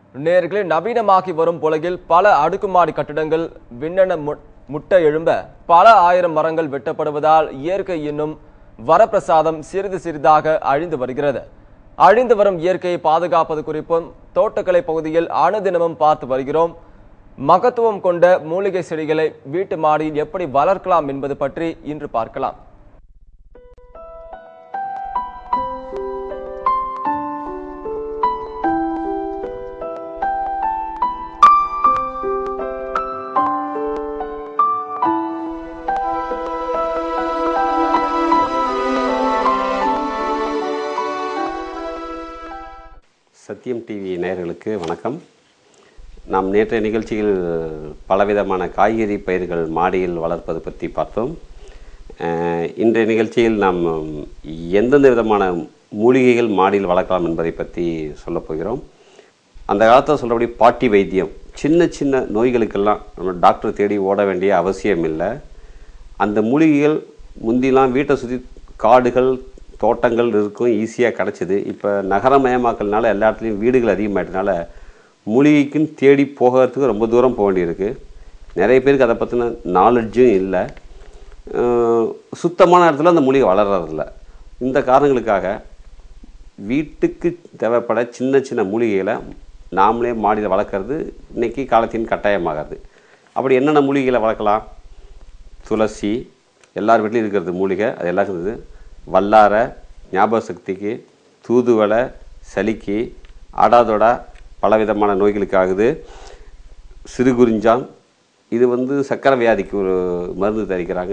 நேர்களே நவீனமாகி வரும் உலகில் பல அடுக்குமாடி கட்டிடங்கள் விண்ணென மு- முட்டை எழும்ப பல ஆயிரம் மரங்கள் வெட்டப்படுவதால் இயற்கை என்னும் வரப்பிரசாதம் சிறிது சிறிதாக அழிந்து வருகிறது அழிந்து வரும் இயற்கையை பாதுகாப்பது குறிப்பும் தோட்டக்கலை பகுதியில் அனுதினமும் பார்த்து வருகிறோம் மகத்துவம் கொண்ட மூலிகை செடிகளை வீட்டு மாடியில் எப்படி வளர்க்கலாம் என்பது பற்றி இன்று பார்க்கலாம் சத்தியம் டிவி நேயர்களுக்கு வணக்கம் நாம் நேற்றைய நிகழ்ச்சியில் பலவிதமான காய்கறி பயிர்கள் மாடியில் வளர்ப்பது பற்றி பார்த்தோம் அஹ், இன்றைய நிகழ்ச்சியில் நாம் எந்தெந்த விதமான மூலிகைகள் மாடியில் வளர்க்கலாம் என்பதை பற்றி சொல்லப் போகிறோம் அந்த காலத்தில் சொல்கிறபடி பாட்டி வைத்தியம் சின்ன சின்ன நோய்களுக்கெல்லாம் நம்ம டாக்டர் தேடி ஓட வேண்டிய அவசியம் இல்லை அந்த மூலிகைகள் முந்திலாம் வீட்டை சுற்றி காடுகள் தோட்டங்கள் இருக்கும் ஈஸியாக கிடச்சிது இப்போ நகரமயமாக்கல்னால எல்லா இடத்துலையும் வீடுகள் அதிகமாயிட்டனால மூலிகைக்குன்னு தேடி போகிறதுக்கு ரொம்ப தூரம் போக வேண்டியிருக்கு நிறைய பேருக்கு அதை பற்றின நாலெட்ஜும் இல்லை அஹ் சுத்தமான இடத்துல அந்த மூலிகை வளர்றதில்ல இந்த காரணங்களுக்காக வீட்டுக்கு தேவைப்பட சின்ன சின்ன மூலிகைகளை நாமளே மாடியில் வளர்க்குறது இன்னைக்கு காலத்தின் கட்டாயமாகிறது அப்படி என்னென்ன மூலிகைகளை வளர்க்கலாம் துளசி எல்லார் வீட்லையும் இருக்கிறது மூலிகை அது எல்லாம் இருக்குது வல்லாரை ஞாபக சக்திக்கு தூதுவளை சளிக்கு ஆடாதொடா பலவிதமான நோய்களுக்கு ஆகுது சிறுகுறிஞ்சான் இது வந்து சக்கரை வியாதிக்கு ஒரு மருந்து தயாரிக்கிறாங்க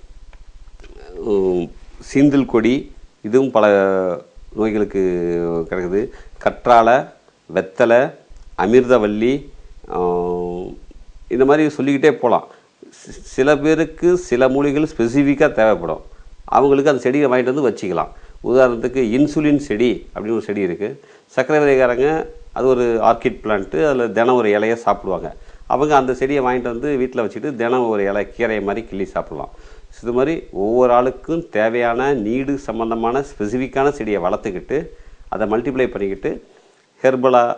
உம், சீந்தில் கொடி இதுவும் பல நோய்களுக்கு கிடக்குது கற்றாழை வெத்தலை அமிர்தவல்லி ஆம், இந்த மாதிரி சொல்லிக்கிட்டே போகலாம் சி- சில பேருக்கு சில மூலிகைகள் ஸ்பெசிஃபிக்காக தேவைப்படும் அவங்களுக்கு அந்த செடியை வாங்கிட்டு வந்து வச்சுக்கலாம் உதாரணத்துக்கு இன்சுலின் செடி அப்படின்னு ஒரு செடி இருக்குது சர்க்கரை விதைக்காரங்க அது ஒரு ஆர்கிட் பிளான்ட்டு அதில் தினம் ஒரு இலையை சாப்பிடுவாங்க அவங்க அந்த செடியை வாங்கிட்டு வந்து வீட்டில் வச்சுட்டு தினம் ஒரு இலை கீரை மாதிரி கிள்ளி சாப்பிடலாம் இது மாதிரி ஒவ்வொரு ஆளுக்கும் தேவையான நீடு சம்பந்தமான ஸ்பெசிஃபிக்கான செடியை வளர்த்துக்கிட்டு அதை மல்டிப்ளை பண்ணிக்கிட்டு ஹெர்பலாக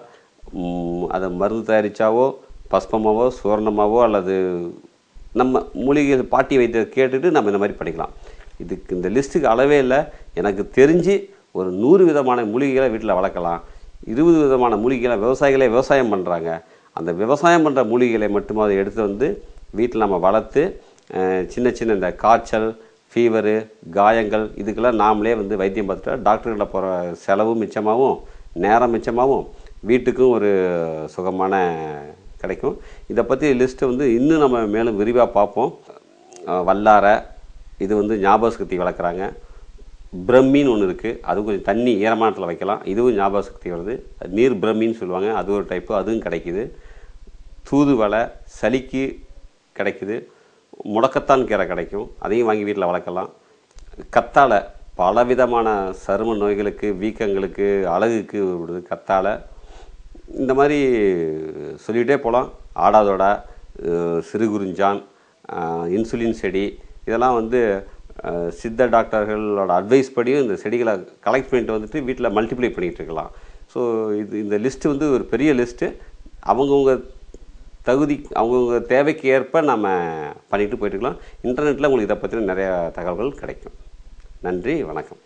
அதை மருந்து தயாரித்தாவோ பஸ்பமாவோ சுவர்ணமாவோ அல்லது நம்ம மூலிகை பாட்டி வைத்தியரை கேட்டுட்டு நம்ம இந்த மாதிரி பண்ணிக்கலாம் இதுக்கு இந்த லிஸ்ட்டுக்கு அளவே இல்லை எனக்கு தெரிஞ்சு ஒரு நூறு விதமான மூலிகைகளை வீட்டில் வளர்க்கலாம் இருபது விதமான மூலிகைகளை விவசாயிகளே விவசாயம் பண்ணுறாங்க அந்த விவசாயம் பண்ணுற மூலிகைகளை மட்டும் அதை எடுத்து வந்து வீட்டில் நம்ம வளர்த்து அஹ், சின்ன சின்ன இந்த காய்ச்சல் ஃபீவரு காயங்கள் இதுக்கெல்லாம் நாமளே வந்து வைத்தியம் பார்த்துட்டா டாக்டர்கிட்ட போகிற செலவும் மிச்சமாகவும் நேரம் மிச்சமாகவும் வீட்டுக்கும் ஒரு சுகமான கிடைக்கும் இதை பற்றி லிஸ்ட்டு வந்து இன்னும் நம்ம மேலும் விரிவாக பார்ப்போம் அஹ், வல்லாரை இது வந்து ஞாபக சக்தி வளர்க்குறாங்க பிரம்மின்னு ஒன்று இருக்குது அதுவும் கொஞ்சம் தண்ணி ஈரமான இடத்துல வைக்கலாம் இதுவும் ஞாபக சக்தி வருது நீர் பிரம்மின்னு சொல்லுவாங்க அது ஒரு டைப்பு அதுவும் கிடைக்குது தூதுவளை சளிக்கு கிடைக்குது முடக்கத்தான் கீரை கிடைக்கும் அதையும் வாங்கி வீட்டில் வளர்க்கலாம் கத்தாழை பலவிதமான சரும நோய்களுக்கு வீக்கங்களுக்கு அழகுக்கு விடுது கத்தாழை இந்த மாதிரி சொல்லிகிட்டே போகலாம் ஆடாதோடா அஹ், சிறுகுறிஞ்சான் அஹ், இன்சுலின் செடி இதெல்லாம் வந்து அஹ், சித்த டாக்டர்களோட அட்வைஸ் படியும் இந்த செடிகளை கலெக்ட் பண்ணிட்டு வந்துட்டு வீட்டில் மல்டிப்ளை பண்ணிகிட்டு இருக்கலாம் ஸோ இது இந்த லிஸ்ட்டு வந்து ஒரு பெரிய லிஸ்ட்டு அவங்கவுங்க தகுதி அவங்கவுங்க தேவைக்கு ஏற்ப நம்ம பண்ணிட்டு போயிட்டு இருக்கலாம் இன்டர்நெட்டில் உங்களுக்கு இதை பற்றின நிறைய தகவல்கள் கிடைக்கும் நன்றி வணக்கம்